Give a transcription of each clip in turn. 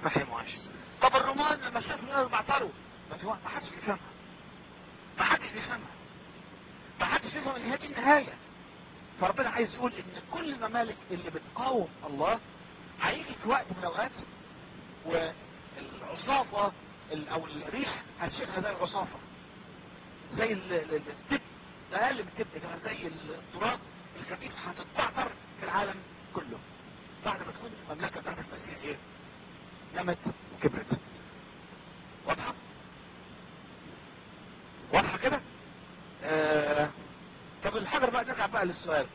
ما فهموهاش طب الرومان لما شافوا النار بعتروا ما في ما حدش بيفهمها ما حدش بيفهمها ما حدش بيفهم ان هي دي النهايه فربنا عايز يقول ان كل الممالك اللي بتقاوم الله هيجي في وقت من الاوقات والعصافه ال- او الريح هتشيلها زي العصافه زي ال- ال- التب اقل من التب كمان زي التراب الخفيف هتتبعتر في العالم كله بعد ما تكون المملكه بتاعت المسيح ايه نمت وكبرت واضحه واضحه كده آه طب الحجر بقى نرجع بقى للسؤال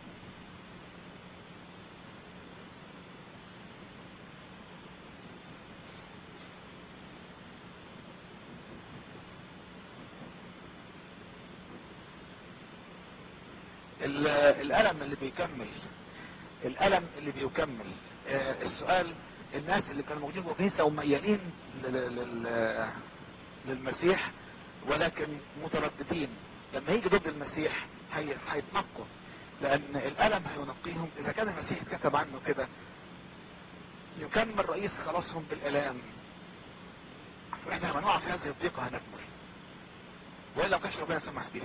ال- الألم اللي بيكمل الألم اللي بيكمل آه، السؤال الناس اللي كانوا موجودين في الكنيسة وميالين لل- لل- للمسيح ولكن مترددين لما يجي ضد المسيح هي- هيتنقوا لأن الألم هينقيهم إذا كان المسيح كتب عنه كده يكمل رئيس خلاصهم بالآلام فإحنا لما نقع في هذه الضيقة هنكمل وإلا ما كانش ربنا سمح بيها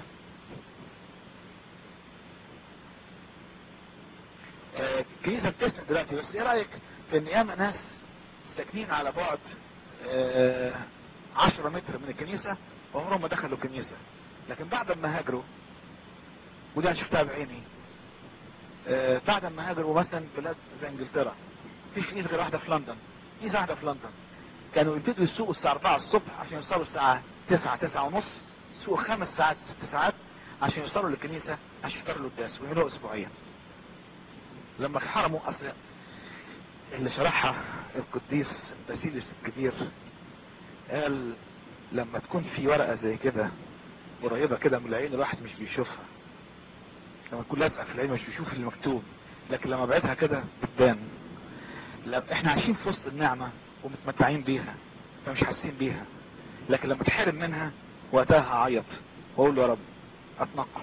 آه، الكنيسة بتسند دلوقتي بس ايه رأيك في ان ياما ناس ساكنين على بعد آه، عشرة متر من الكنيسة وعمرهم ما دخلوا الكنيسة لكن بعد ما هاجروا ودي انا شفتها بعيني آه، بعد ما هاجروا مثلا بلاد زي انجلترا مفيش كنيسة غير واحدة في لندن كنيسة واحدة في لندن كانوا يبتدوا يسوقوا الساعة 4 الصبح عشان يوصلوا الساعة 9 9 ونص يسوقوا خمس ساعات ست ساعات عشان يوصلوا للكنيسة عشان يفطروا القداس ويعملوها اسبوعيا لما حرموا اصل اللي شرحها القديس باسيليوس الكبير قال لما تكون في ورقة زي كده قريبة كده من العين الواحد مش بيشوفها لما تكون لازقة في العين مش بيشوف اللي مكتوب لكن لما بعتها كده بتبان لا احنا عايشين في وسط النعمة ومتمتعين بيها فمش حاسين بيها لكن لما تحرم منها وقتها هعيط واقول له يا رب اتنقى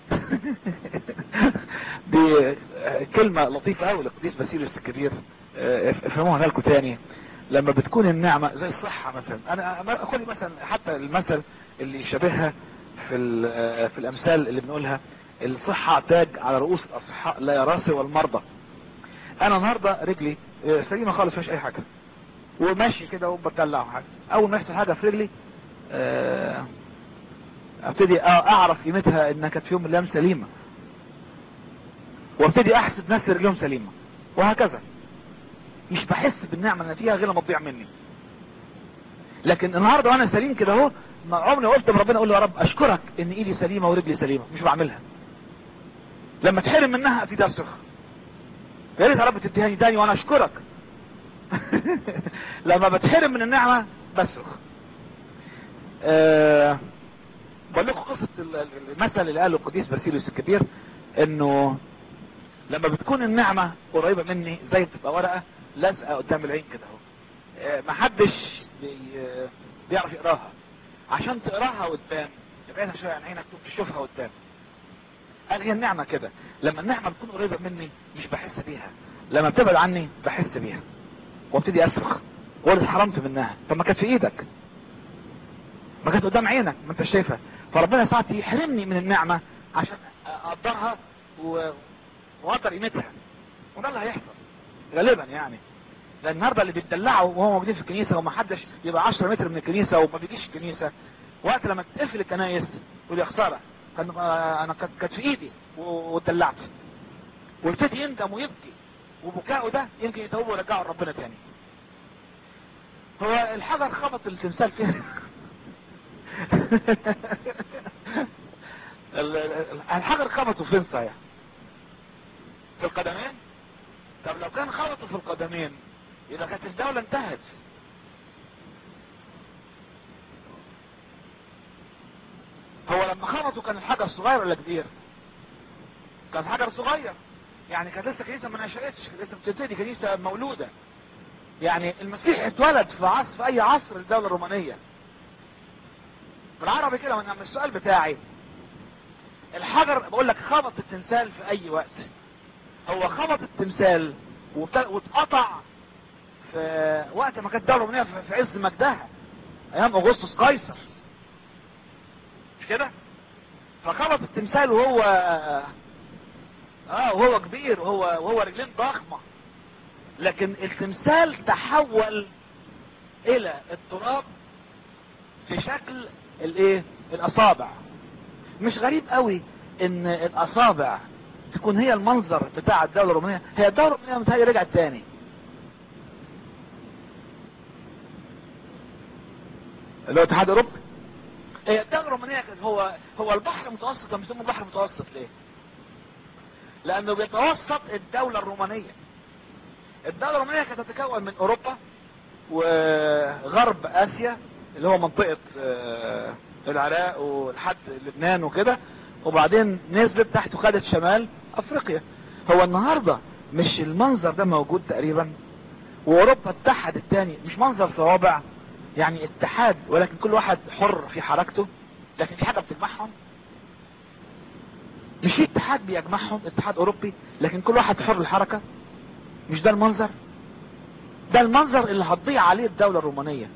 دي كلمة لطيفة قوي للقديس باسيليوس الكبير اه، افهموها لكم تاني لما بتكون النعمة زي الصحة مثلا انا خدي مثلا حتى المثل اللي يشبهها في ال- اه، في الامثال اللي بنقولها الصحة تاج على رؤوس الاصحاء لا يراسي والمرضى انا النهاردة رجلي اه، سليمة خالص مفيش اي حاجة وماشي كده وبدلع حاجة اول ما يحصل حاجة في رجلي اه، ابتدي اعرف قيمتها انها كانت في يوم من الايام سليمة وابتدي احسب نفسي رجلهم سليمة وهكذا مش بحس بالنعمة اللي أنا فيها غير لما تضيع مني لكن النهاردة وانا سليم كده اهو ما عمري قلت لربنا اقول له يا رب اشكرك ان ايدي سليمة ورجلي سليمة مش بعملها لما تحرم منها ابتدي اصرخ يا ريت يا رب تديهاني تاني وانا اشكرك لما بتحرم من النعمة بصرخ أه بقول لكم قصة ال- ال- المثل اللي قاله القديس باسيليوس الكبير انه لما بتكون النعمة قريبة مني زي بتبقى ورقة لازقة قدام العين كده اهو آه، محدش بي آه، بيعرف يقراها عشان تقراها قدام تبعدها شوية عن عينك تشوفها قدام قال هي النعمة كده لما النعمة بتكون قريبة مني مش بحس بيها لما بتبعد عني بحس بيها وابتدي اصرخ واقول اتحرمت منها طب ما كانت في ايدك ما كانت قدام عينك ما انت شايفها فربنا ساعات يحرمني من النعمة عشان اقدرها و... واقدر قيمتها وده اللي هيحصل غالبا يعني لان النهارده اللي بيتدلعوا وهم موجودين في الكنيسه وما حدش يبقى 10 متر من الكنيسه وما بيجيش الكنيسه وقت لما تقفل الكنايس يقول يا خساره كان آه، انا كانت كانت في ايدي و- واتدلعت ويبتدي يندم ويبكي وبكاؤه ده يمكن يتوبوا ويرجعوا لربنا تاني هو الحجر خبط التمثال فيها ال- ال- الحجر خبطه فين صحيح في القدمين طب لو كان خبطه في القدمين يبقى كانت الدولة انتهت هو لما خبطوا كان الحجر صغير ولا كبير كان حجر صغير يعني كانت لسه كنيسة ما نشأتش كانت لسه بتبتدي كنيسة مولودة يعني المسيح اتولد في عصر في اي عصر الدولة الرومانية بالعربي كده من السؤال بتاعي الحجر بقول لك خبط التمثال في اي وقت هو خبط التمثال وبت- واتقطع في في وقت ما كانت الدولة الرومانية في في عز مجدها ايام اغسطس قيصر مش كده فخبط التمثال وهو اه وهو كبير وهو وهو رجلين ضخمة لكن التمثال تحول الى التراب في شكل الايه الاصابع مش غريب قوي ان الاصابع تكون هي المنظر بتاع الدولة الرومانية هي الدولة الرومانية متهيألي رجعت تاني اللي هو الاتحاد الاوروبي هي الدولة الرومانية كان هو هو البحر المتوسط كان بيسموه البحر المتوسط ليه؟ لأنه بيتوسط الدولة الرومانية الدولة الرومانية كانت تتكون من أوروبا وغرب آسيا اللي هو منطقة آه، العراق ولحد لبنان وكده وبعدين نزلت تحت وخدت شمال أفريقيا هو النهاردة مش المنظر ده موجود تقريبا وأوروبا اتحدت تاني مش منظر صوابع يعني اتحاد ولكن كل واحد حر في حركته لكن في حاجة بتجمعهم مش في اتحاد بيجمعهم اتحاد اوروبي لكن كل واحد حر الحركة مش ده المنظر ده المنظر اللي هتضيع عليه الدولة الرومانية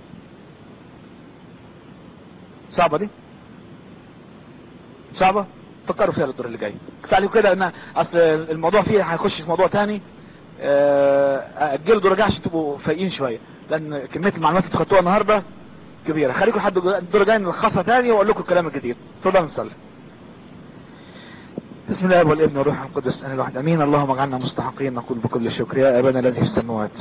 صعبة دي صعبة فكروا فيها للدور اللي جاي تعالوا كده ان اصل الموضوع فيه هيخش في موضوع تاني آه، اجلوا دور الجاي عشان تبقوا فايقين شوية لان كمية المعلومات اللي خدتوها النهاردة كبيرة خليكم لحد الدور الجاي نلخصها تاني واقول لكم الكلام الجديد اتفضلوا نصلي بسم الله والابن والروح القدس انا الواحد امين اللهم اجعلنا مستحقين نقول بكل شكر يا ابانا الذي في السماوات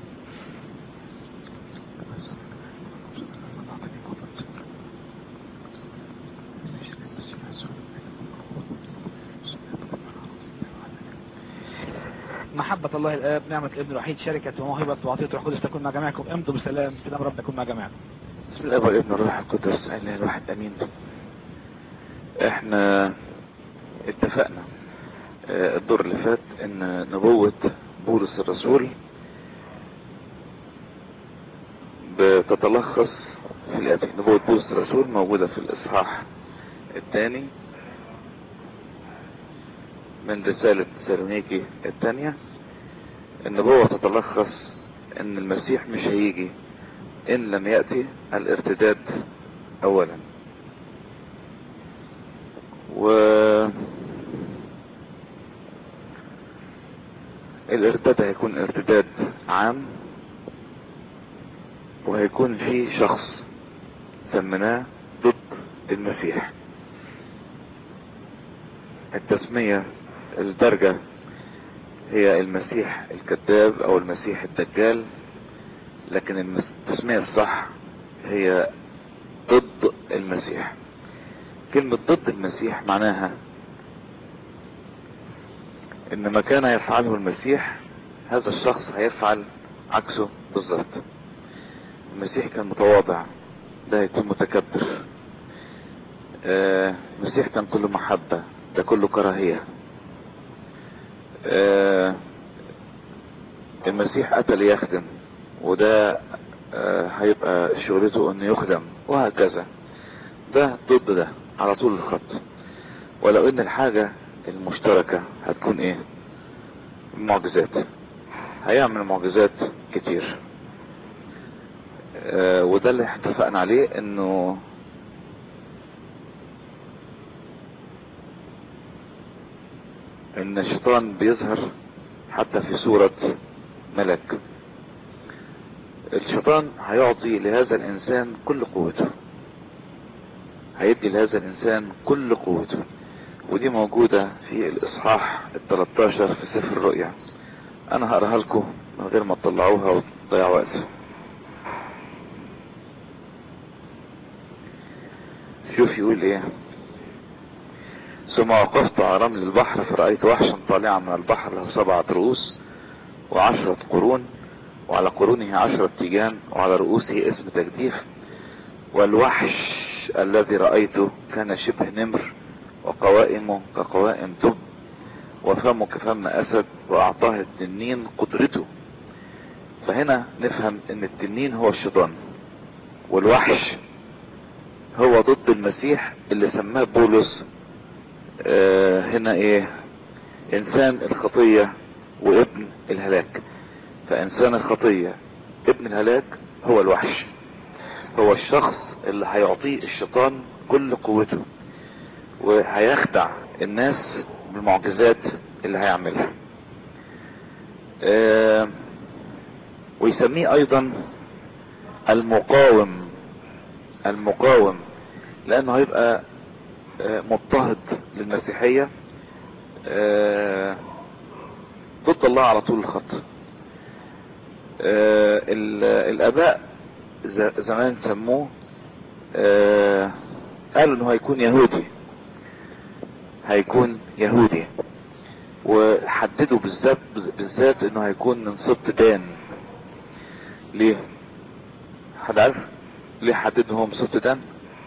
محبة الله الآب نعمة الابن الوحيد شركة وموهبة وعطية روح القدس تكون مع جميعكم امضوا بسلام سلام رب تكون مع جميعكم بسم الله والابن والروح القدس اله الواحد امين احنا اتفقنا آه، الدور اللي فات ان نبوة بولس الرسول بتتلخص في الاتي نبوة بولس الرسول موجودة في الاصحاح الثاني من رسالة سالونيكي الثانية النبوة تتلخص ان المسيح مش هيجي ان لم يأتي الارتداد اولا و الارتداد هيكون ارتداد عام وهيكون فيه شخص سميناه ضد المسيح التسمية الدرجة هي المسيح الكذاب او المسيح الدجال لكن المس- التسمية الصح هي ضد المسيح كلمة ضد المسيح معناها ان ما كان يفعله المسيح هذا الشخص هيفعل عكسه بالظبط المسيح كان متواضع ده هيكون متكبر آه، المسيح كان كله محبة ده كله كراهية آه، المسيح اتى ليخدم وده آه، هيبقى شغلته انه يخدم وهكذا ده ضد ده على طول الخط ولو ان الحاجة المشتركة هتكون ايه المعجزات هيعمل معجزات كتير آه، وده اللي اتفقنا عليه انه ان الشيطان بيظهر حتى في صورة ملك الشيطان هيعطي لهذا الانسان كل قوته هيدي لهذا الانسان كل قوته ودي موجودة في الاصحاح ال 13 في سفر الرؤيا انا هقراها لكم من غير ما تطلعوها وتضيعوا وقت شوف يقول ايه ثم وقفت على رمل البحر فرأيت وحشا طالعا من البحر له سبعة رؤوس وعشرة قرون وعلى قرونه عشرة تيجان وعلى رؤوسه اسم تجديف والوحش الذي رأيته كان شبه نمر وقوائمه كقوائم دب وفمه كفم أسد وأعطاه التنين قدرته فهنا نفهم ان التنين هو الشيطان والوحش هو ضد المسيح اللي سماه بولس آه هنا ايه انسان الخطية وابن الهلاك فانسان الخطية ابن الهلاك هو الوحش هو الشخص اللي هيعطيه الشيطان كل قوته وهيخدع الناس بالمعجزات اللي هيعملها آه ويسميه ايضا المقاوم المقاوم لانه هيبقى آه مضطهد للمسيحية آه ضد الله على طول الخط آه الاباء زمان سموه قالوا انه هيكون يهودي هيكون يهودي وحددوا بالذات بالذات انه هيكون من سبط دان ليه حد عارف ليه حددوا هو من سبط دان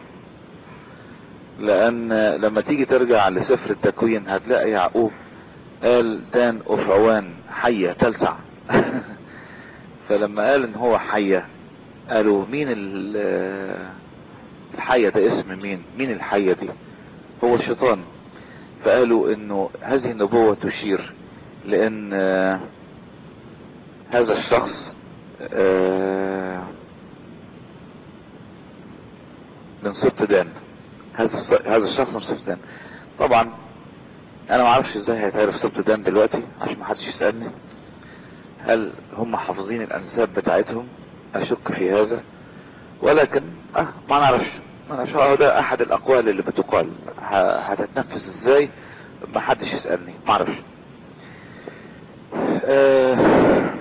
لان لما تيجي ترجع لسفر التكوين هتلاقي يعقوب قال دان افعوان حية تلسع فلما قال ان هو حية قالوا مين الحية ده اسم مين مين الحية دي هو الشيطان فقالوا انه هذه النبوة تشير لان هذا الشخص من سبط دان هذا هذا الشخص من سبط دان طبعا انا ما اعرفش ازاي هيتعرف سبط دان دلوقتي عشان ما حدش يسالني هل هم حافظين الانساب بتاعتهم اشك في هذا ولكن اه ما نعرفش ما نعرفش هو ده احد الاقوال اللي بتقال هتتنفذ ازاي ما حدش يسألني ما اعرفش آه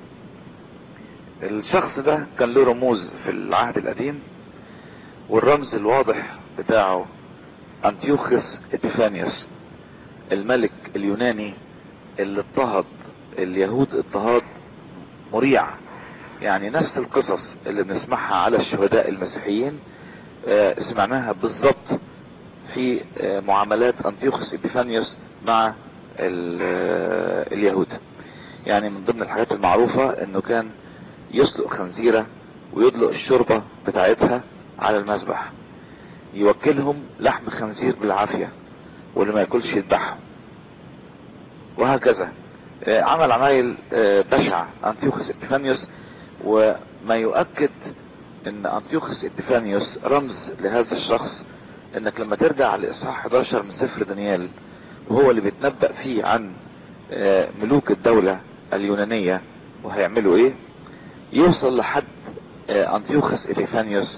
الشخص ده كان له رموز في العهد القديم والرمز الواضح بتاعه انتيوخس ابيفانيوس الملك اليوناني اللي اضطهد اليهود اضطهاد مريع يعني نفس القصص اللي بنسمعها على الشهداء المسيحيين اه سمعناها بالضبط في اه معاملات انتيوخس ابيفانيوس مع اه اليهود يعني من ضمن الحاجات المعروفة انه كان يسلق خنزيرة ويدلق الشوربة بتاعتها على المذبح يوكلهم لحم خنزير بالعافية واللي ما ياكلش يذبحهم وهكذا عمل عمايل بشعة انتيوخس ابيفانيوس وما يؤكد ان انتيوخس ابيفانيوس رمز لهذا الشخص انك لما ترجع لاصحاح 11 من سفر دانيال وهو اللي بيتنبأ فيه عن ملوك الدولة اليونانية وهيعملوا ايه يوصل لحد انتيوخس ابيفانيوس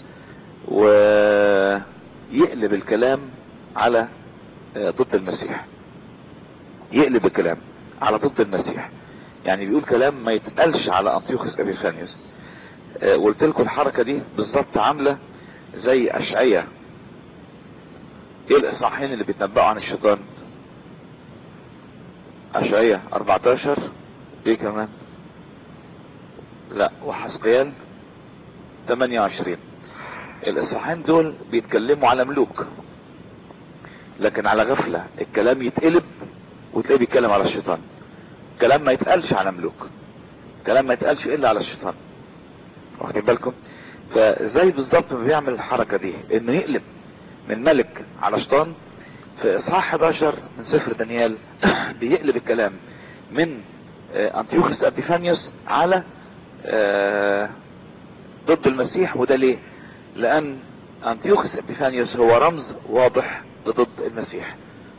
ويقلب الكلام على ضد المسيح يقلب الكلام على ضد المسيح يعني بيقول كلام ما يتقالش على انطيوخس ابيفانيوس آه قلت لكم الحركه دي بالظبط عامله زي اشعية ايه الاصحاحين اللي بيتنبأوا عن الشيطان اشعية 14 ايه كمان لا وحسقيال 28 الاصحاحين دول بيتكلموا على ملوك لكن على غفلة الكلام يتقلب وتلاقيه بيتكلم على الشيطان كلام ما يتقالش على ملوك كلام ما يتقالش الا على الشيطان واخدين بالكم فزي بالظبط ما بيعمل الحركة دي انه يقلب من ملك على شيطان في اصحاح 11 من سفر دانيال بيقلب الكلام من انتيوخس ابيفانيوس على ضد المسيح وده ليه لان انتيوخس ابيفانيوس هو رمز واضح ضد المسيح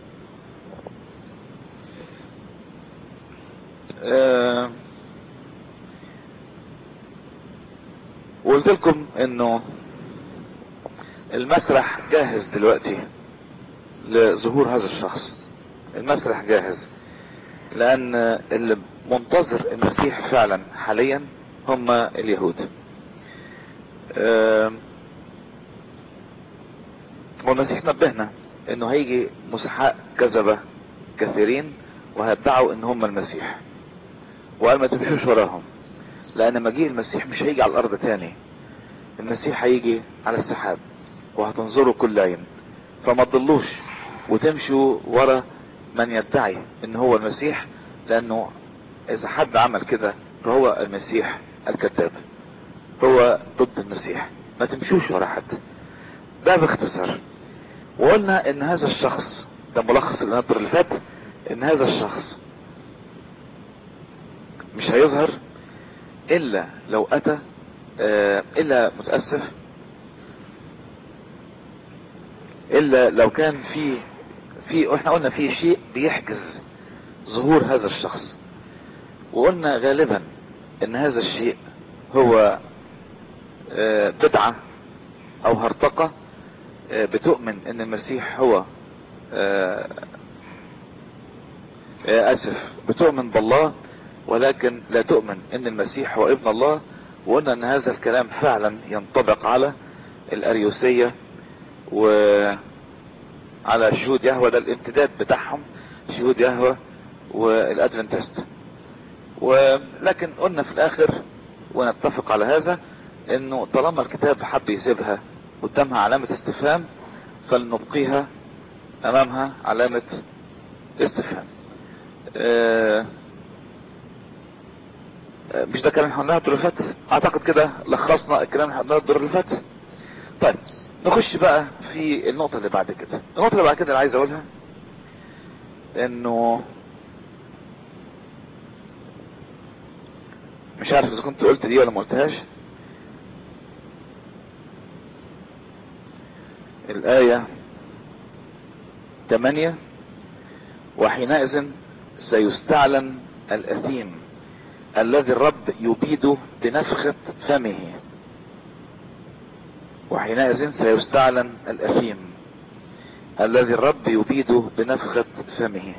أه وقلت لكم انه المسرح جاهز دلوقتي لظهور هذا الشخص المسرح جاهز لان اللي منتظر المسيح فعلا حاليا هم اليهود أه والمسيح نبهنا انه هيجي مسحاء كذبة كثيرين وهيدعوا ان هم المسيح وقال ما تمشوش وراهم لان مجيء المسيح مش هيجي على الارض تاني المسيح هيجي على السحاب وهتنظروا كل عين فما تضلوش وتمشوا ورا من يدعي ان هو المسيح لانه اذا حد عمل كده فهو المسيح الكذاب هو ضد المسيح ما تمشوش ورا حد ده باختصار وقلنا ان هذا الشخص ده ملخص النظر اللي فات ان هذا الشخص مش هيظهر الا لو اتى آه، الا متأسف الا لو كان في في احنا قلنا في شيء بيحجز ظهور هذا الشخص وقلنا غالبا ان هذا الشيء هو آه، بدعة او هرطقة آه، بتؤمن ان المسيح هو آه، آه، اسف بتؤمن بالله ولكن لا تؤمن ان المسيح هو ابن الله وقلنا ان هذا الكلام فعلا ينطبق على الاريوسية وعلى شهود يهوى ده الامتداد بتاعهم شهود يهوى والادفنتست ولكن قلنا في الاخر ونتفق على هذا انه طالما الكتاب حب يسيبها قدامها علامة استفهام فلنبقيها امامها علامة استفهام آه، آه، مش ده كلام احنا قلناه الدور اللي فات اعتقد كده لخصنا الكلام اللي احنا قلناه الدور اللي فات طيب نخش بقى في النقطة اللي بعد كده النقطة اللي بعد كده اللي عايز اقولها انه مش عارف اذا كنت قلت دي ولا ما قلتهاش الآية 8 وحينئذ سيستعلن الأثيم الذي الرب يبيد بنفخة فمه وحينئذ سيستعلن الأثيم الذي الرب يبيد بنفخة فمه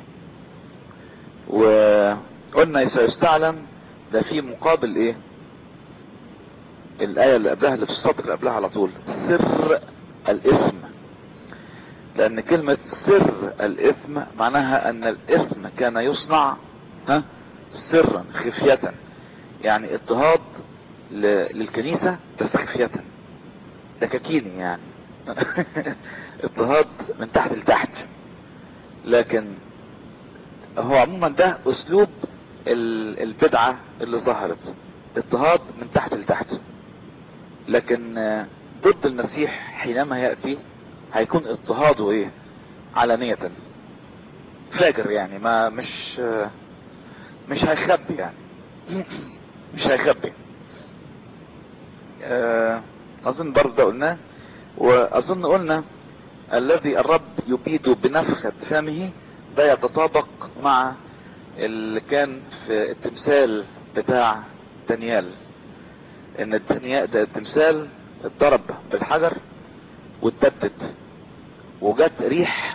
وقلنا سيستعلن ده في مقابل ايه الآية اللي قبلها اللي في السطر اللي قبلها على طول سر الإثم لأن كلمة سر الإثم معناها أن الإثم كان يصنع ها سرا خفية يعني اضطهاد ل- للكنيسة بس خفية دكاكيني يعني اضطهاد من تحت لتحت لكن هو عموما ده اسلوب ال- البدعة اللي ظهرت اضطهاد من تحت لتحت لكن آه، ضد المسيح حينما يأتي هيكون اضطهاده ايه علانية فاجر يعني ما مش آه، مش هيخبي يعني مش هيخبي آه، اظن برضه ده قلناه واظن قلنا الذي الرب يبيد بنفخة فمه ده يتطابق مع اللي كان في التمثال بتاع دانيال ان الدنيا ده التمثال اتضرب بالحجر واتبدد وجت ريح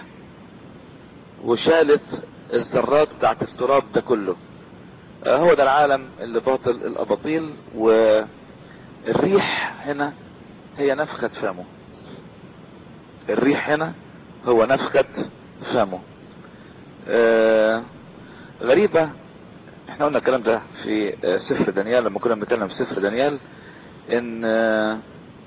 وشالت الذرات بتاعت التراب ده كله آه، هو ده العالم اللي باطل الاباطيل والريح هنا هي نفخة فمه الريح هنا هو نفخة فمه آه غريبة احنا قلنا الكلام ده في آه، سفر دانيال لما كنا بنتكلم في سفر دانيال ان آه،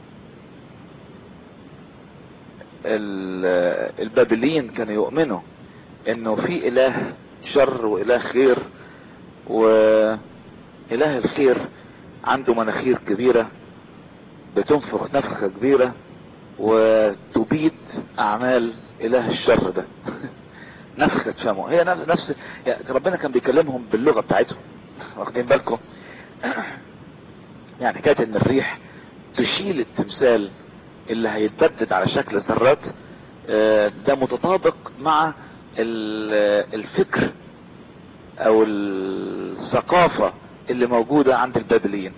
ال- آه، البابليين كانوا يؤمنوا انه في اله شر واله خير واله الخير عنده مناخير كبيرة بتنفخ نفخة كبيرة وتبيد اعمال اله الشر ده نفخة فمه هي نفس نفس يعني ربنا كان بيكلمهم باللغة بتاعتهم واخدين بالكم يعني كانت ان الريح تشيل التمثال اللي هيتبدد على شكل ذرات آه، ده متطابق مع ال- الفكر او الثقافة اللي موجودة عند البابليين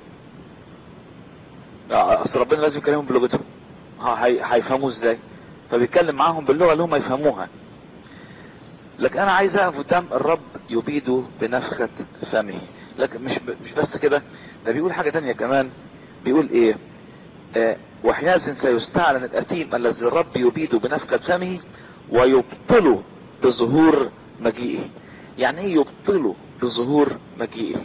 آه، اصل ربنا لازم يكلمهم بلغتهم ها- هي- هيفهموه ازاي فبيتكلم معاهم باللغة اللي هم يفهموها لكن انا عايز اقف قدام الرب يبيد بنفخة فمه لكن مش ب... مش بس كده ده بيقول حاجة تانية كمان بيقول ايه آه وحينئذ سيستعلن الاثيم الذي الرب يبيد بنفخة فمه ويبطل بظهور مجيئه يعني ايه يبطل بظهور مجيئه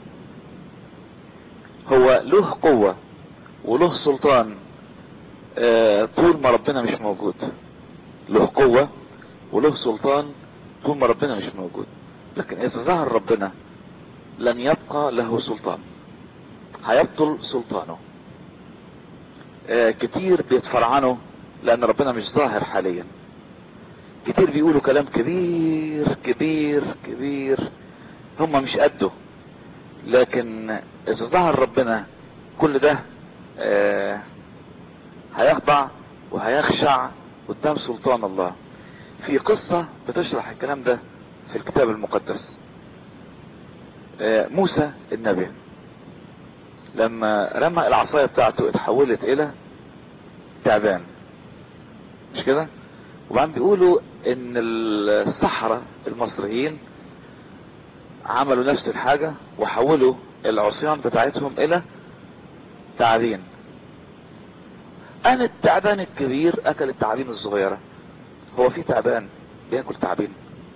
هو له قوة وله سلطان آه طول ما ربنا مش موجود له قوة وله سلطان طول ما ربنا مش موجود لكن اذا ظهر ربنا لن يبقى له سلطان هيبطل سلطانه آه كتير بيتفرعنوا لان ربنا مش ظاهر حاليا كتير بيقولوا كلام كبير كبير كبير هم مش قده لكن اذا ظهر ربنا كل ده آه هيخضع وهيخشع قدام سلطان الله في قصة بتشرح الكلام ده في الكتاب المقدس آه موسى النبي لما رمى العصاية بتاعته اتحولت الى تعبان مش كده وبعدين بيقولوا ان السحرة المصريين عملوا نفس الحاجة وحولوا العصيان بتاعتهم الى تعابين انا التعبان الكبير اكل التعابين الصغيرة هو في تعبان بياكل تعابين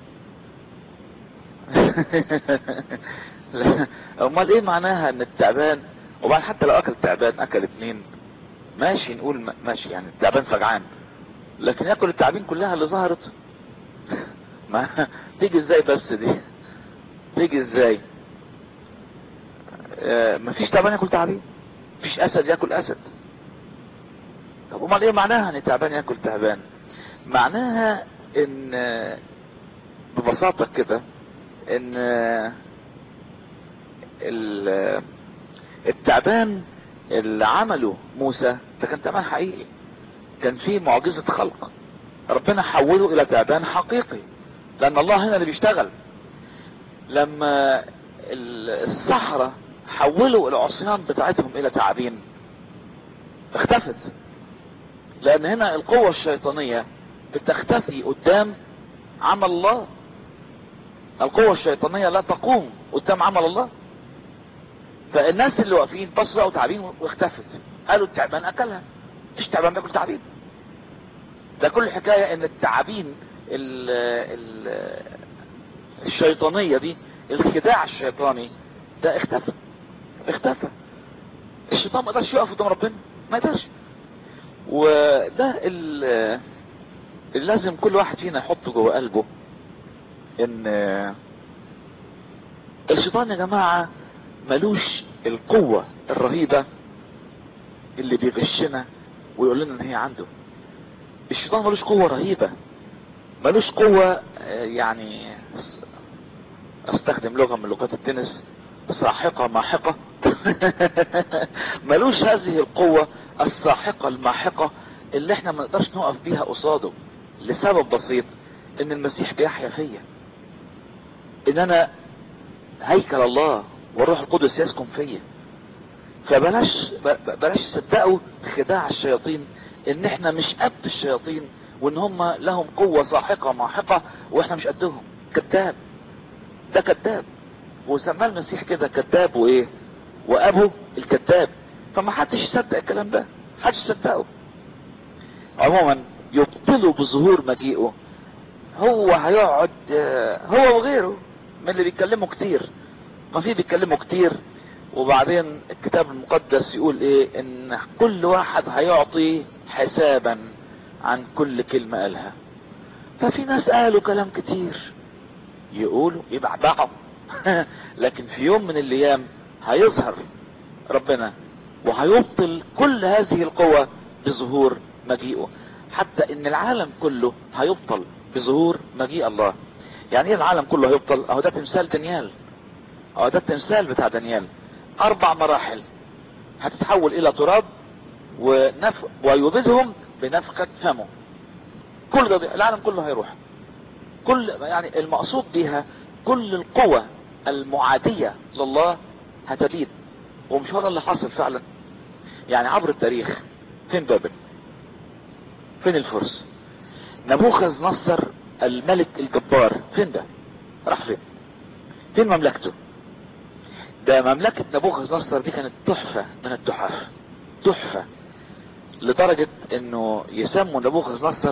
لا امال ايه معناها ان التعبان وبعد حتى لو اكل تعبان اكل اتنين ماشي نقول ماشي يعني التعبان فجعان لكن ياكل التعابين كلها اللي ظهرت ما تيجي ازاي بس دي تيجي ازاي آه مفيش تعبان ياكل تعابين مفيش اسد ياكل اسد طب امال ايه معناها ان تعبان ياكل تعبان معناها ان ببساطة كده ان التعبان اللي عمله موسى ده كان تعبان حقيقي كان فيه معجزة خلق ربنا حوله الى تعبان حقيقي لان الله هنا اللي بيشتغل لما الصحراء حولوا العصيان بتاعتهم الى تعابين اختفت لان هنا القوة الشيطانية بتختفي قدام عمل الله القوة الشيطانية لا تقوم قدام عمل الله فالناس اللي واقفين بصوا لقوا تعابين واختفت قالوا التعبان اكلها مفيش تعبان بياكل تعابين ده كل الحكاية ان التعابين ال ال الشيطانية دي الخداع الشيطاني ده اختفى اختفى الشيطان ما قدرش يقف قدام ربنا ما قدرش وده اللي لازم كل واحد فينا يحطه جوه قلبه ان الشيطان يا جماعة ملوش القوة الرهيبة اللي بيغشنا ويقول لنا ان هي عنده الشيطان ملوش قوة رهيبة ملوش قوة يعني استخدم لغة من لغات التنس ساحقة ماحقة ملوش هذه القوة الساحقة الماحقة اللي احنا ما نقدرش نقف بيها قصاده لسبب بسيط ان المسيح بيحيا فيا ان انا هيكل الله والروح القدس يسكن فيا فبلاش بلاش تصدقوا خداع الشياطين ان احنا مش قد الشياطين وان هم لهم قوة ساحقة ماحقة واحنا مش قدهم كذاب ده كذاب وسماه المسيح كده كذاب وايه وابو الكذاب فما حدش يصدق الكلام ده حدش يصدقه عموما يبطلوا بظهور مجيئه هو هيقعد هو وغيره من اللي بيتكلموا كتير ما في بيتكلموا كتير وبعدين الكتاب المقدس يقول ايه ان كل واحد هيعطي حسابا عن كل كلمة قالها ففي ناس قالوا كلام كتير يقولوا يبعبعوا لكن في يوم من الايام هيظهر ربنا وهيبطل كل هذه القوة بظهور مجيئه حتى ان العالم كله هيبطل بظهور مجيء الله يعني ايه العالم كله هيبطل اهو ده تمثال دانيال اهو ده التمثال بتاع دانيال اربع مراحل هتتحول الى تراب ونف... ويبيدهم بنفخة فمه كل ده العالم كله هيروح كل يعني المقصود بيها كل القوى المعادية لله هتبيد ومش هو ده اللي حاصل فعلا يعني عبر التاريخ فين بابل فين الفرس نبوخذ نصر الملك الجبار فين ده راح فين فين مملكته ده مملكة نبوخذ نصر دي كانت تحفة من التحف تحفة لدرجة انه يسموا نبوخذ نصر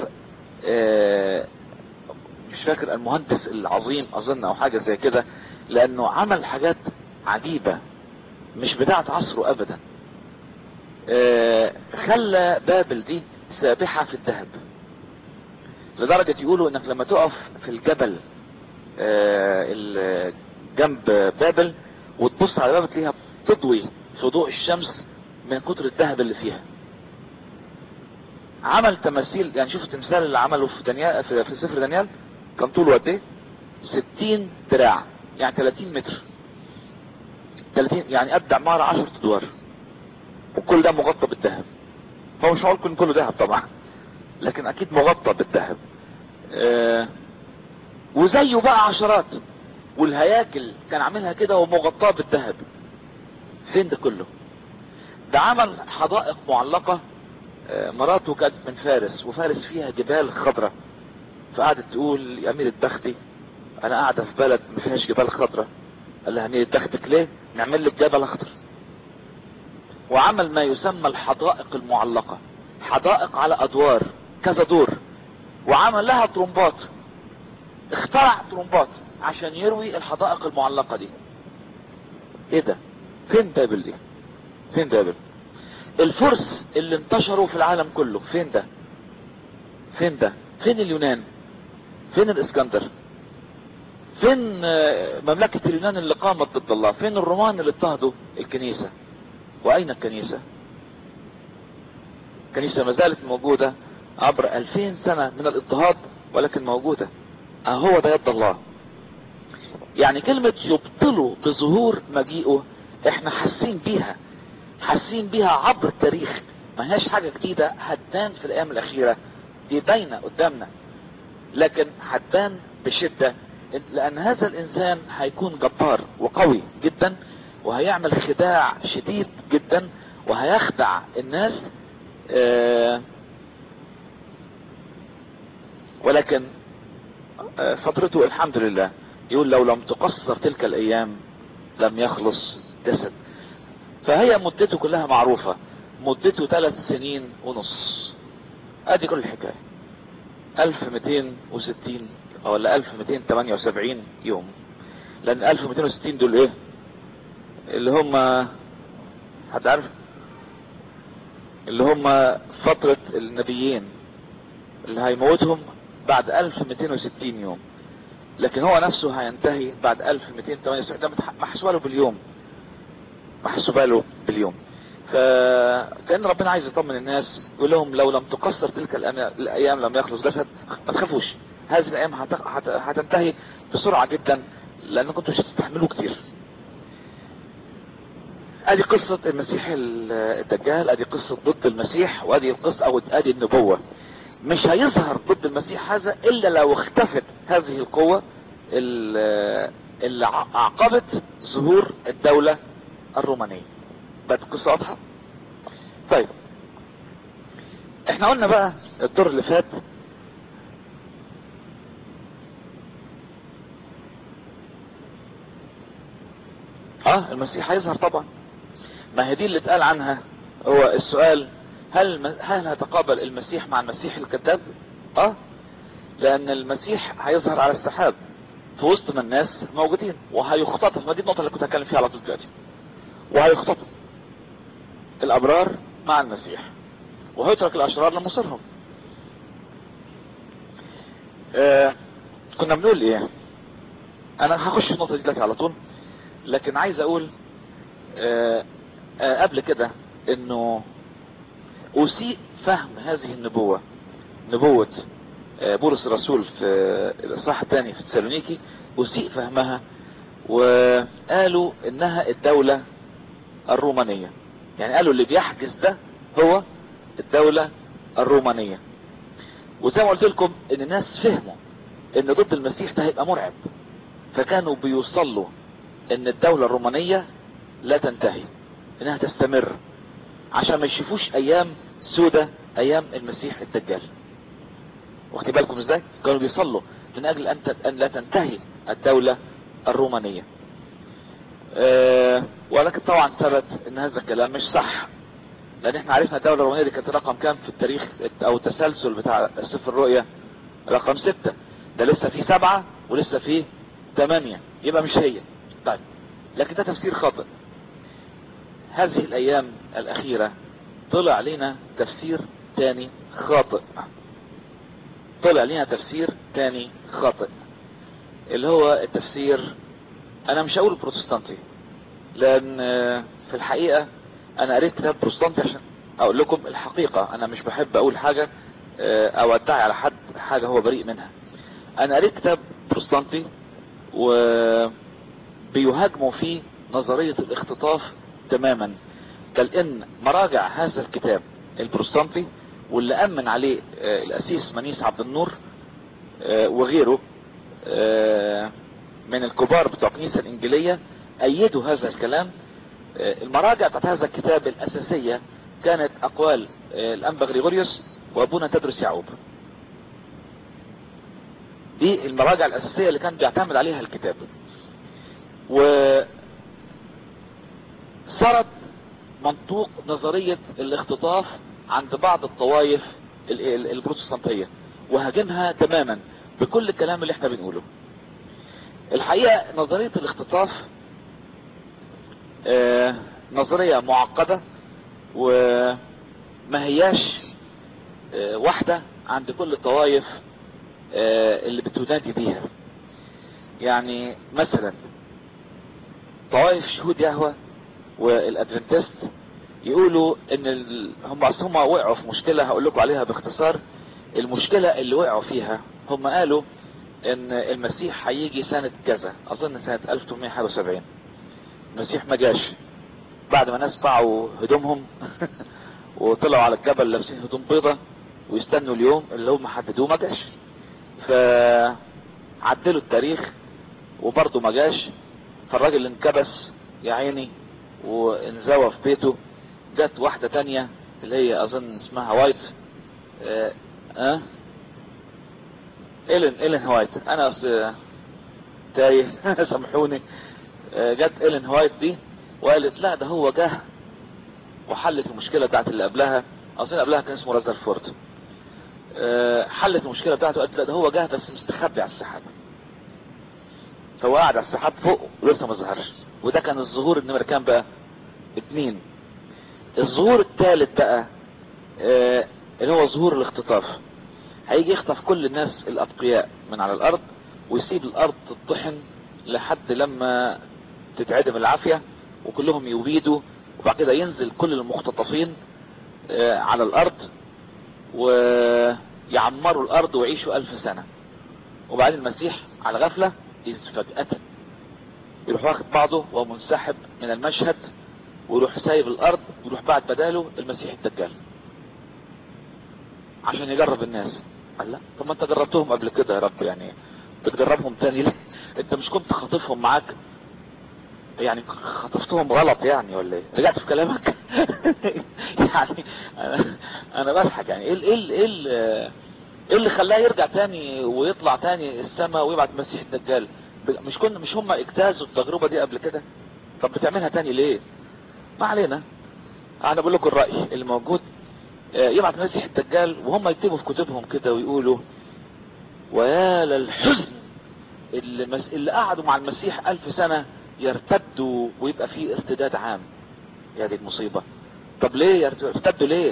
آه مش فاكر المهندس العظيم اظن او حاجة زي كده لانه عمل حاجات عجيبة مش بتاعت عصره ابدا آه خلى بابل دي سابحة في الذهب لدرجة يقولوا انك لما تقف في الجبل آه جنب بابل وتبص على بابل تلاقيها بتضوي في ضوء الشمس من كتر الذهب اللي فيها عمل تماثيل يعني شوف التمثال اللي عمله في دانيال في, في سفر دانيال كان طوله قد ايه 60 دراع يعني 30 متر 30 يعني قد عمارة 10 ادوار وكل ده مغطى بالذهب هو مش هقول كله ذهب طبعا لكن اكيد مغطى بالذهب آه وزيه بقى عشرات والهياكل كان عاملها كده ومغطاه بالذهب فين ده كله ده عمل حدائق معلقة آه مراته كانت من فارس وفارس فيها جبال خضراء فقعدت تقول يا امير بختي انا قاعدة في بلد ما فيهاش جبال خضراء قال لها امير بختك ليه نعمل لك جبل اخضر وعمل ما يسمى الحدائق المعلقة حدائق على ادوار كذا دور وعمل لها طرمبات اخترع طرمبات عشان يروي الحدائق المعلقة دي ايه ده فين بابل دي فين بابل الفرس اللي انتشروا في العالم كله فين ده فين ده فين اليونان فين الاسكندر فين مملكة اليونان اللي قامت ضد الله فين الرومان اللي اضطهدوا الكنيسة واين الكنيسة الكنيسة ما زالت موجودة عبر الفين سنة من الاضطهاد ولكن موجودة اهو ده يد الله يعني كلمة يبطلوا بظهور مجيئه احنا حاسين بيها حاسين بيها عبر التاريخ ما هياش حاجة جديدة هتبان في الايام الاخيرة دي باينة قدامنا لكن هتبان بشدة لان هذا الانسان هيكون جبار وقوي جدا وهيعمل خداع شديد جدا وهيخدع الناس آه ولكن آه فترته الحمد لله يقول لو لم تقصر تلك الايام لم يخلص جسد فهي مدته كلها معروفة مدته ثلاث سنين ونص ادي كل الحكاية 1260 ولا 1278 يوم لان 1260 دول ايه اللي هم حد عارف اللي هم فترة النبيين اللي هيموتهم بعد 1260 يوم لكن هو نفسه هينتهي بعد 1278 ده محسوبه له باليوم محسوبه له باليوم فكأن ربنا عايز يطمن الناس يقول لهم لو لم تقصر تلك الايام لم يخلص جسد ما تخافوش هذه الايام هتنتهي بسرعة جدا لان كنتوا مش هتستحملوا كتير ادي قصة المسيح الدجال ادي قصة ضد المسيح وادي القصة او ادي النبوة مش هيظهر ضد المسيح هذا الا لو اختفت هذه القوة اللي عقبت ظهور الدولة الرومانية بقت القصة واضحة طيب احنا قلنا بقى الدور اللي فات اه المسيح هيظهر طبعا ما هي دي اللي اتقال عنها هو السؤال هل هل هتقابل المسيح مع المسيح الكذاب اه لان المسيح هيظهر على السحاب في وسط ما الناس موجودين وهيختطف ما دي النقطه اللي كنت هتكلم فيها على طول دلوقتي وهيختطف الابرار مع المسيح وهيترك الاشرار لمصيرهم آه كنا بنقول ايه انا هخش في النقطه دي دلوقتي على طول لكن عايز اقول آه آه قبل كده انه اسيء فهم هذه النبوة نبوة بولس الرسول في الاصحاح الثاني في تسالونيكي اسيء فهمها وقالوا انها الدولة الرومانية يعني قالوا اللي بيحجز ده هو الدولة الرومانية وزي ما قلت لكم ان الناس فهموا ان ضد المسيح ده هيبقى مرعب فكانوا بيوصلوا ان الدولة الرومانية لا تنتهي انها تستمر عشان ما يشوفوش ايام سودة ايام المسيح الدجال واخدين بالكم ازاي كانوا بيصلوا من اجل ان, أن لا تنتهي الدولة الرومانية أه ولكن طبعا ثبت ان هذا الكلام مش صح لان احنا عرفنا الدولة الرومانية دي كانت رقم كام في التاريخ او التسلسل بتاع سفر الرؤية رقم ستة ده لسه فيه سبعة ولسه فيه ثمانية يبقى مش هي طيب لكن ده تفسير خاطئ هذه الايام الاخيرة طلع لنا تفسير تاني خاطئ طلع لنا تفسير تاني خاطئ اللي هو التفسير انا مش هقول بروتستانتي لان في الحقيقة انا قريت كتاب بروتستانتي عشان اقول لكم الحقيقة انا مش بحب اقول حاجة او ادعي على حد حاجة هو بريء منها انا قريت كتاب بروتستانتي وبيهاجموا فيه نظرية الاختطاف تماما بل ان مراجع هذا الكتاب البروستانتي واللي امن عليه آه، الاسيس منيس عبد النور آه، وغيره آه، من الكبار بتوع الكنيسة الانجيلية ايدوا هذا الكلام آه، المراجع بتاعت هذا الكتاب الاساسية كانت اقوال آه، الانبا غريغوريوس وابونا تدرس يعقوب دي المراجع الاساسية اللي كان بيعتمد عليها الكتاب و سرد منطوق نظرية الاختطاف عند بعض الطوائف ال- ال- البروتستانتية وهاجمها تماما بكل الكلام اللي احنا بنقوله الحقيقة نظرية الاختطاف آه، نظرية معقدة وما هياش آه، واحدة عند كل الطوائف آه، اللي بتنادي بيها يعني مثلا طوائف شهود يهوى والادفنتست يقولوا ان ال... هم اصل هم وقعوا في مشكلة هقول لكم عليها باختصار المشكلة اللي وقعوا فيها هم قالوا ان المسيح هيجي سنة كذا اظن سنة 1871 المسيح ما جاش بعد ما ناس باعوا هدومهم وطلعوا على الجبل لابسين هدوم بيضة ويستنوا اليوم اللي هم حددوه ما جاش فعدلوا التاريخ وبرضه ما جاش فالراجل انكبس يا عيني وانزوى في بيته جت واحدة تانية اللي هي اظن اسمها وايت اه, اه إيلين إيلين هوايت انا أص... تايه سامحوني اه جت إيلين هوايت دي وقالت لا ده هو جه وحلت المشكلة بتاعت اللي قبلها اظن قبلها كان اسمه رازرفورد اه حلت المشكلة بتاعته قالت لا ده هو جه بس مستخبي على السحاب فهو قاعد على السحاب فوق ولسه ما ظهرش وده كان الظهور النمرة كام بقى اتنين الظهور الثالث بقى آه اللي هو ظهور الاختطاف هيجي يخطف كل الناس الاتقياء من على الارض ويسيب الارض تطحن لحد لما تتعدم العافية وكلهم يبيدوا وبعد كده ينزل كل المختطفين آه على الارض ويعمروا الارض ويعيشوا الف سنة وبعدين المسيح على غفلة فجأة يروح واخد بعضه ومنسحب من المشهد ويروح سايب الارض ويروح بعد بداله المسيح الدجال عشان يجرب الناس قال لا طب ما انت جربتهم قبل كده يا رب يعني بتجربهم تاني ليه انت مش كنت خاطفهم معاك يعني خطفتهم غلط يعني ولا ايه رجعت في كلامك يعني انا انا بضحك يعني ايه ال- ايه ال- ايه ال- ايه اللي خلاه يرجع تاني ويطلع تاني السماء ويبعت المسيح الدجال ب- مش كنا مش هم اجتازوا التجربة دي قبل كده طب بتعملها تاني ليه ما علينا انا بقول لكم الرأي اللي موجود آه، يبعت المسيح الدجال وهم يكتبوا في كتبهم كده ويقولوا ويا للحزن اللي, مس... اللي قعدوا مع المسيح الف سنة يرتدوا ويبقى فيه ارتداد عام يا دي المصيبة طب ليه يرت- يرتدوا ليه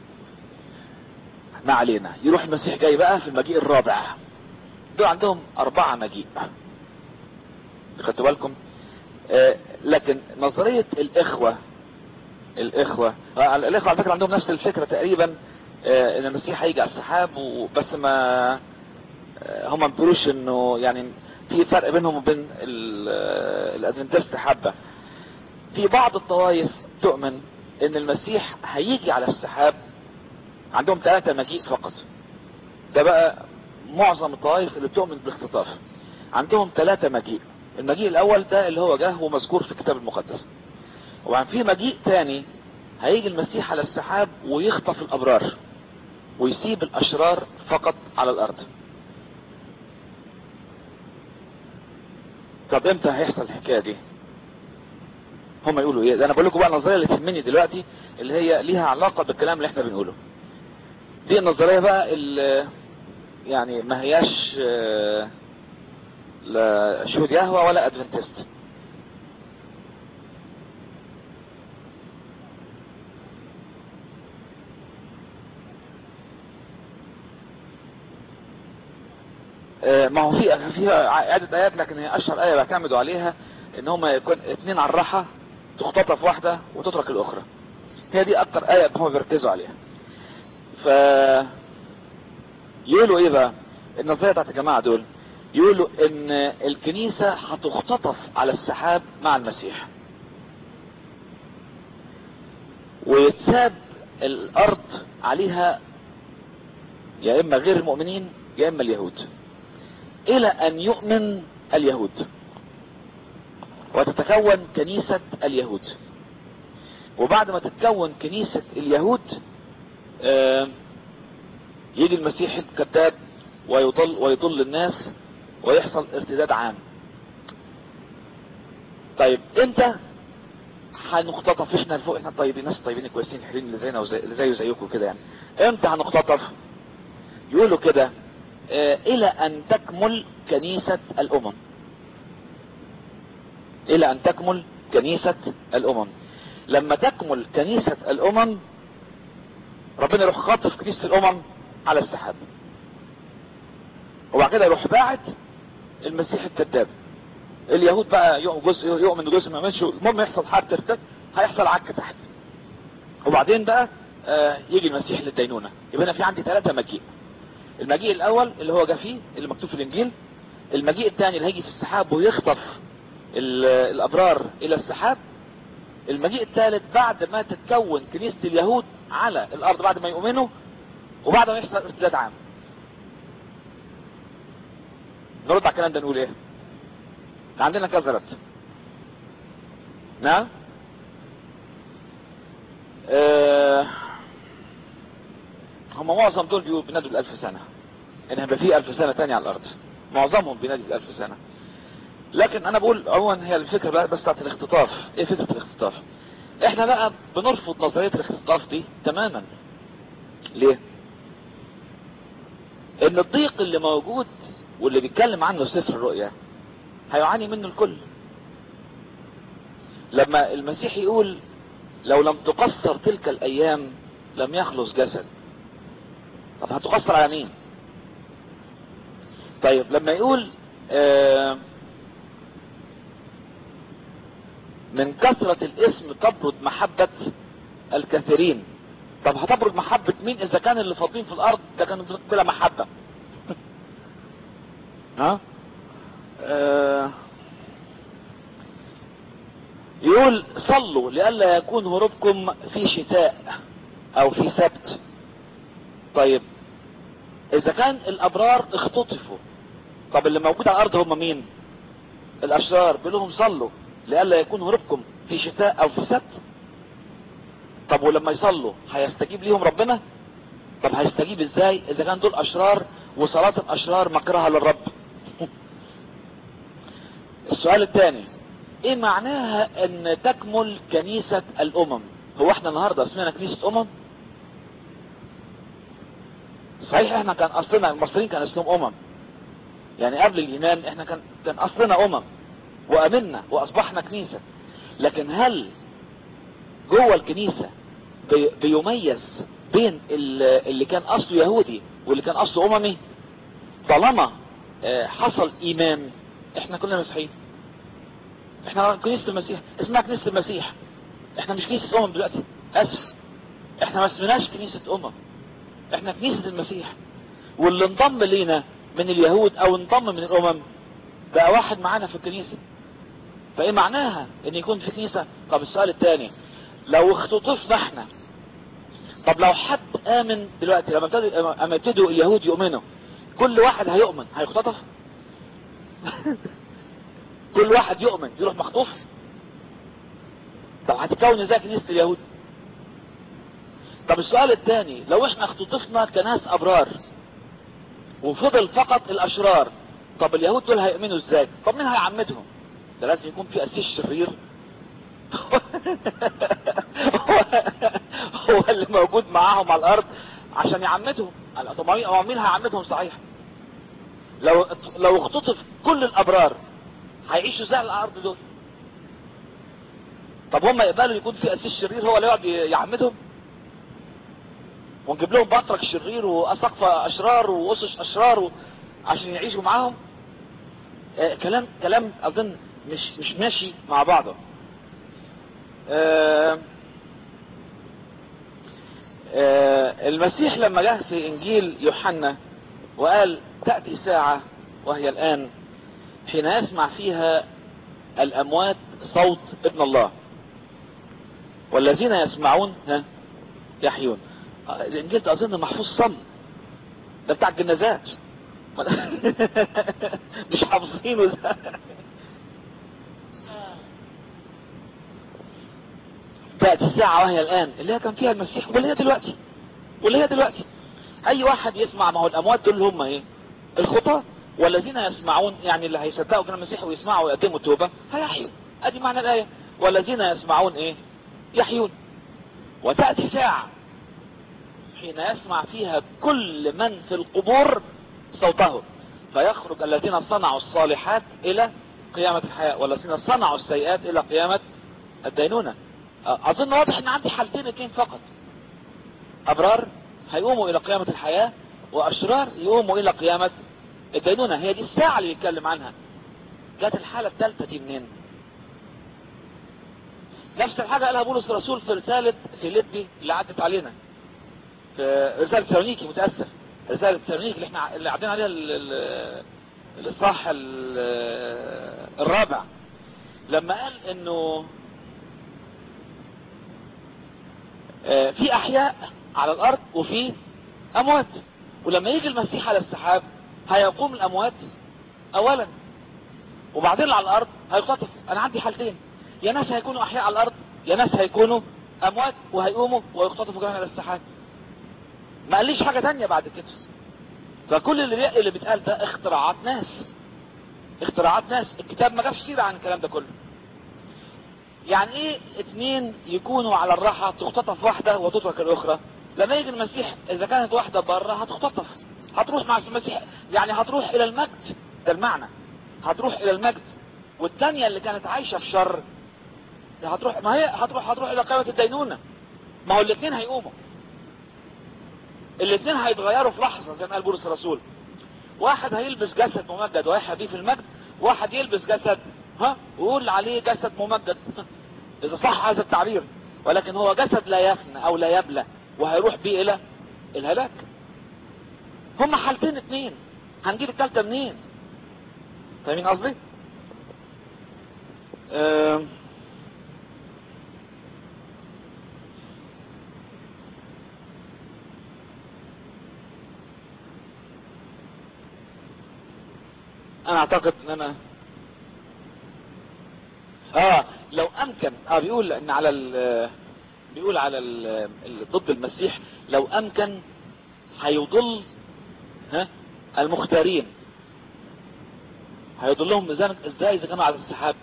ما علينا يروح المسيح جاي بقى في المجيء الرابع دول عندهم اربعة مجيء خدتوا بالكم آه لكن نظرية الاخوة الاخوة آه الاخوة على فكرة عندهم نفس الفكرة تقريبا آه ان المسيح هيجي على السحاب وبس ما آه هم ما بيقولوش انه يعني في فرق بينهم وبين ال- آه، الادفنتست حبة في بعض الطوائف تؤمن ان المسيح هيجي على السحاب عندهم ثلاثة مجيء فقط ده بقى معظم الطوائف اللي بتؤمن بالاختطاف عندهم ثلاثة مجيء المجيء الاول ده اللي هو جه ومذكور في الكتاب المقدس وعن في مجيء تاني هيجي المسيح على السحاب ويخطف الابرار ويسيب الاشرار فقط على الارض طب امتى هيحصل الحكاية دي هم يقولوا ايه ده انا بقول لكم بقى النظريه اللي تهمني دلوقتي اللي هي ليها علاقة بالكلام اللي احنا بنقوله دي النظرية بقى اللي يعني ما هياش آه، لا شهود يهوى ولا ادفنتست آه، ما هو في فيها عدة ايات لكن هي اشهر ايه بيعتمدوا عليها ان هم يكون اتنين على الراحة تختطف واحدة وتترك الاخرى هي دي اكتر ايه هم بيركزوا عليها ف يقولوا ايه بقى النظرية بتاعت الجماعة دول يقولوا ان الكنيسة هتختطف على السحاب مع المسيح ويتساب الارض عليها يا اما غير المؤمنين يا اما اليهود الى ان يؤمن اليهود وتتكون كنيسة اليهود وبعد ما تتكون كنيسة اليهود آه يجي المسيح الكذاب ويضل ويضل الناس ويحصل ارتداد عام طيب امتى هنختطف احنا لفوق احنا طيبين ناس طيبين كويسين حلوين اللي زينا وزي اللي زيه زيكم كده يعني امتى هنختطف يقولوا كده اه الى ان تكمل كنيسة الامم الى ان تكمل كنيسة الامم لما تكمل كنيسة الامم ربنا يروح خاطف كنيسة الامم على السحاب وبعد كده يروح باعت المسيح الكذاب اليهود بقى جزء يؤمن جزء ما يؤمنش المهم يحصل حرب ارتد هيحصل عكه تحت وبعدين بقى آه يجي المسيح للدينونه يبقى انا في عندي ثلاثه مجيء المجيء الاول اللي هو جه فيه اللي مكتوب في الانجيل المجيء الثاني اللي هيجي في السحاب ويخطف الابرار الى السحاب المجيء الثالث بعد ما تتكون كنيسه اليهود على الارض بعد ما يؤمنوا وبعد ما يحصل ارتداد عام نرد على الكلام ده نقول ايه عندنا كذا رد نعم آه هم معظم دول بيقولوا بينادوا الالف سنة ان هيبقى في الف سنة تانية على الارض معظمهم بينادوا الالف سنة لكن انا بقول عموما هي الفكرة بقى بس بتاعت الاختطاف ايه فكرة الاختطاف احنا بقى بنرفض نظرية الاختطاف دي تماما ليه ان الضيق اللي موجود واللي بيتكلم عنه سفر الرؤيا هيعاني منه الكل لما المسيح يقول لو لم تقصر تلك الايام لم يخلص جسد طب هتقصر على مين طيب لما يقول آه من كثرة الاسم تبرد محبة الكثيرين طب هتبرد محبة مين اذا كان اللي فاضلين في الارض ده كانوا بلا محبة ها آه يقول صلوا لئلا يكون هروبكم في شتاء او في سبت طيب اذا كان الابرار اختطفوا طب اللي موجود على الارض هم مين الاشرار بيقول لهم صلوا لئلا يكون هروبكم في شتاء او في سبت طب ولما يصلوا هيستجيب ليهم ربنا طب هيستجيب ازاي اذا كان دول اشرار وصلاة الاشرار مكرها للرب السؤال الثاني ايه معناها ان تكمل كنيسة الامم هو احنا النهاردة اسمنا كنيسة امم صحيح احنا كان اصلنا المصريين كان اسمهم امم يعني قبل الايمان احنا كان كان اصلنا امم وامنا واصبحنا كنيسة لكن هل جوه الكنيسة بي بيميز بين اللي كان اصله يهودي واللي كان اصله اممي طالما حصل ايمان احنا كلنا مسيحيين احنا كنيسة المسيح اسمها كنيسة المسيح احنا مش كنيسة امم دلوقتي اسف احنا ما اسمناش كنيسة امم احنا كنيسة المسيح واللي انضم لينا من اليهود او انضم من الامم بقى واحد معانا في الكنيسة فايه معناها ان يكون في كنيسة طب السؤال الثاني لو اختطفنا احنا طب لو حد امن دلوقتي لما ابتدوا اما ابتدوا اليهود يؤمنوا كل واحد هيؤمن هيختطف كل واحد يؤمن يروح مخطوف طب هتكون ازاي كنيسة اليهود طب السؤال الثاني لو احنا اختطفنا كناس ابرار وفضل فقط الاشرار طب اليهود دول هيؤمنوا ازاي طب مين هيعمدهم ده لازم يكون في اسيس شرير هو اللي موجود معاهم على الارض عشان يعمدهم طب مين هيعمدهم صحيح لو لو اختطف كل الابرار هيعيشوا ازاي على الارض دول طب هم يقبلوا يكون في اسيس شرير هو اللي يقعد يعمدهم ونجيب لهم بطرك شرير واسقفة اشرار واسس اشرار و... عشان يعيشوا معاهم آه كلام كلام اظن مش مش ماشي مع بعضه آه آه المسيح لما جه في انجيل يوحنا وقال تأتي ساعة وهي الآن حين يسمع فيها الأموات صوت ابن الله والذين يسمعون ها يحيون آه، الانجيل ده اظن محفوظ صم ده بتاع الجنازات مش حافظينه ده تأتي الساعة وهي الآن اللي هي كان فيها المسيح واللي هي دلوقتي واللي هي دلوقتي أي واحد يسمع ما هو الأموات دول هم إيه الخطاة والذين يسمعون يعني اللي هيصدقوا كلام المسيح ويسمعوا ويقدموا توبة هيحيوا ادي معنى الآية والذين يسمعون ايه يحيون وتأتي ساعة حين يسمع فيها كل من في القبور صوته فيخرج الذين صنعوا الصالحات الى قيامة الحياة والذين صنعوا السيئات الى قيامة الدينونة اظن واضح ان عندي حالتين اتنين فقط ابرار هيقوموا الى قيامة الحياة واشرار يقوموا الى قيامة الدينونة هي دي الساعة اللي يتكلم عنها جت الحالة الثالثة دي منين نفس الحاجة قالها بولس الرسول في رسالة فيليبي اللي عدت علينا في رسالة سالونيكي متأسف رسالة سالونيكي اللي احنا اللي قاعدين عليها ال- ال- الاصحاح ال- الرابع لما قال انه آه، في احياء على الارض وفي اموات ولما يجي المسيح على السحاب هيقوم الاموات اولا وبعدين اللي على الارض هيخطف انا عندي حالتين يا ناس هيكونوا احياء على الارض يا ناس هيكونوا اموات وهيقوموا ويختطفوا كمان على السحاب ما قاليش حاجة تانية بعد كده فكل اللي بي... اللي بيتقال ده اختراعات ناس اختراعات ناس الكتاب ما جابش سيرة عن الكلام ده كله يعني ايه اتنين يكونوا على الراحة تختطف واحدة وتترك الاخرى لما يجي المسيح اذا كانت واحدة بره هتختطف هتروح مع المسيح يعني هتروح الى المجد ده المعنى هتروح الى المجد والتانية اللي كانت عايشة في شر هتروح ما هي هتروح هتروح الى قيامة الدينونة ما هو الاثنين هيقوموا الاثنين هيتغيروا في لحظة زي ما قال بولس الرسول واحد هيلبس جسد ممجد ويحيا بيه في المجد واحد يلبس جسد ها ويقول عليه جسد ممجد اذا صح هذا التعبير ولكن هو جسد لا يفنى او لا يبلى وهيروح بيه الى الهلاك هما حالتين اتنين هنجيب التالتة منين فاهمين قصدي آم. انا اعتقد ان انا اه لو امكن اه بيقول ان على ال بيقول على ال ال- ضد المسيح لو امكن هيضل ها المختارين هيضلهم ازاي ازاي اذا كانوا على السحاب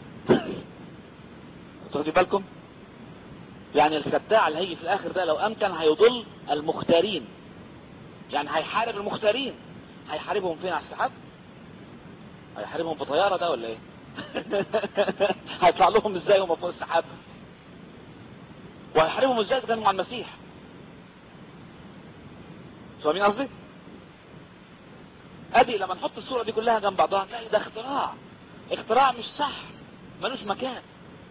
تاخدين بالكم يعني الخداع اللي هيجي في الاخر ده لو امكن هيضل المختارين يعني هيحارب المختارين هيحاربهم فين على السحاب هيحاربهم بطيارة ده ولا ايه هيطلع لهم ازاي وهم فوق السحاب وهيحاربهم ازاي إذا كانوا مع المسيح فاهمين قصدي ادي لما نحط الصورة دي كلها جنب بعضها نلاقي ده اختراع اختراع مش صح ملوش مكان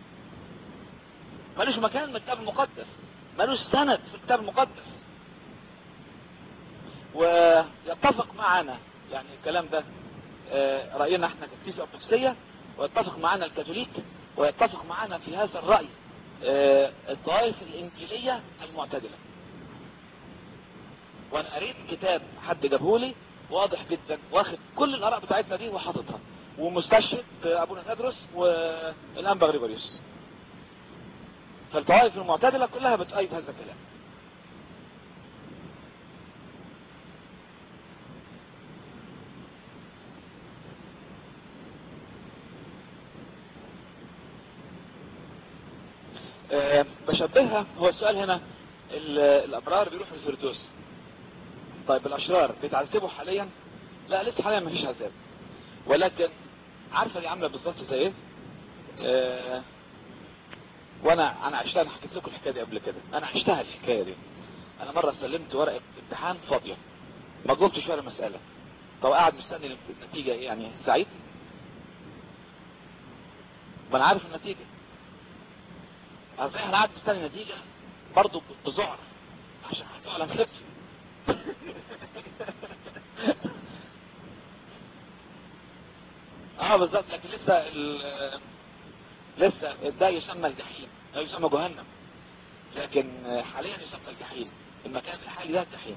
ملوش مكان من الكتاب المقدس ملوش سند في الكتاب المقدس ويتفق معنا يعني الكلام ده آه، رأينا احنا ككنيسة أرثوذكسية ويتفق معنا الكاثوليك ويتفق معنا في هذا الرأي آه، الطوائف الإنجيلية المعتدلة وانا قريت كتاب حد جابهولي واضح جدا واخد كل الآراء بتاعتنا دي وحاططها ومستشهد أبونا تدرس والأنبا غريغوريوس فالطوائف المعتدلة كلها بتأيد هذا الكلام آه، بشبهها هو السؤال هنا ال- الأبرار بيروحوا الفردوس طيب الأشرار بيتعذبوا حاليا لا لسه حاليا مفيش عذاب ولكن عارفة دي عاملة بالظبط زي ايه آه، وانا انا عشتها انا حكيت لكم الحكايه دي قبل كده انا عشتها الحكايه دي انا مره سلمت ورقه امتحان فاضيه ما جاوبتش ولا مساله طب قاعد مستني النتيجه ايه يعني سعيد ما انا عارف النتيجه صحيح انا قاعد مستني النتيجه برضه بذعر عشان فعلا خفت اه بالظبط لكن لسه ال- لسه ده يسمى الجحيم ده يسمى جهنم لكن حاليا يسمى الجحيم المكان الحالي ده الجحيم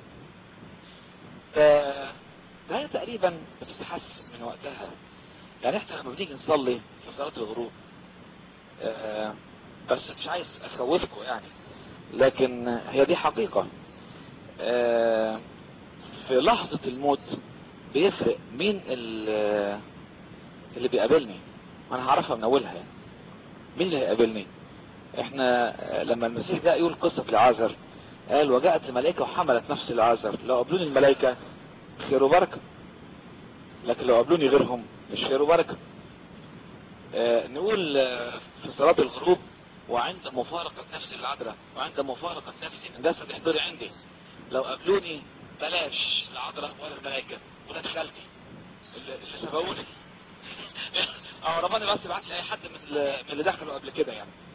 ف ده تقريبا بتتحسن من وقتها يعني احنا لما بنيجي نصلي في صلاة الغروب آه بس مش عايز اخوفكم يعني لكن هي دي حقيقة آه في لحظة الموت بيفرق مين اللي بيقابلني انا هعرفها من اولها يعني مين اللي هيقابلني احنا لما المسيح جاء يقول قصة العازر قال وجاءت الملائكة وحملت نفس العازر لو قابلوني الملائكة خير وبركة لكن لو قابلوني غيرهم مش خير وبركة اه نقول اه في صلاة الغروب وعند مفارقة نفسي العذراء وعند مفارقة نفسي من جسد احضري عندي لو قابلوني بلاش العذراء ولا الملائكة ولاد خالتي اللي, اللي سبقوني اه ربنا بس يبعت لي اي حد من اللي, من اللي دخلوا قبل كده يعني